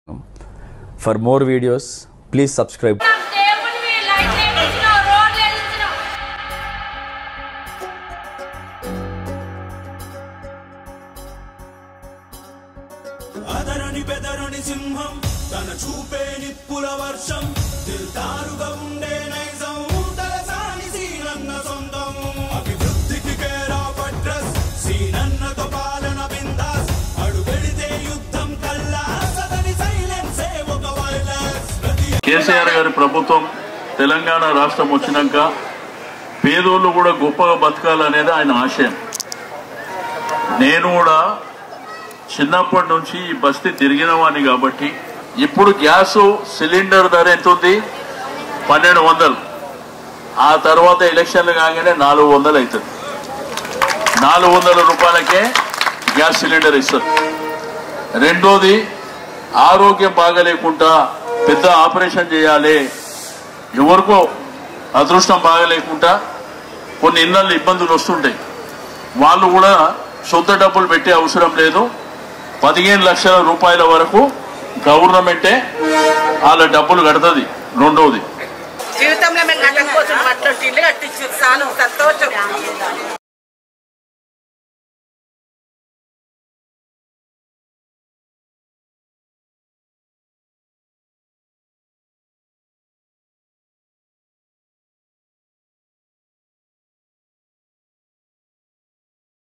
For more videos, please subscribe. దేవుడివి లైట్లు వేయించినావు రోడ్లు వేయించినావు అదరని బెదరని సింహం తన చూపే నిప్పుల వర్షం దిల్దారుగా ఉండే నైజం తలసాని సీనన్న సొంతం అభివృద్ధికి కేరా పట్రస్ సీనన్నతో పాలన బిందాస్ అడుగెడితే యుద్ధం కల్లా సదని సైలెన్సే ఒక వైలెన్స్ ప్రతి కేసీఆర్ గారి ప్రభుత్వం తెలంగాణ రాష్ట్రం వచ్చినాక పేదోళ్ళు కూడా గొప్పగా బతకాలనేది ఆయన ఆశయం నేను కూడా చిన్నప్పటి నుంచి ఈ బస్తీ తిరిగిన వాడిని కాబట్టి ఇప్పుడు గ్యాస్ సిలిండర్ ధర ఎంత ఉంది పన్నెండు వందలు ఆ తర్వాత ఎలక్షన్లు కాగానే నాలుగు వందలు అవుతుంది నాలుగు వందల రూపాయలకే గ్యాస్ సిలిండర్ ఇస్తారు రెండోది ఆరోగ్యం బాగలేకుండా పెద్ద ఆపరేషన్ చేయాలి ఎవరికో అదృష్టం బాగలేకుండా కొన్ని ఇళ్ళల్లో ఇబ్బందులు వస్తుంటాయి వాళ్ళు కూడా సొంత డబ్బులు పెట్టే అవసరం లేదు పదిహేను లక్షల రూపాయల వరకు గవర్నమెంటే వాళ్ళ డబ్బులు కడుతుంది రెండవది జీవితంలో మేము కట్టకపోతున్నాం అట్లాంటి ఇల్లు కట్టించారు చాలా సంతోషం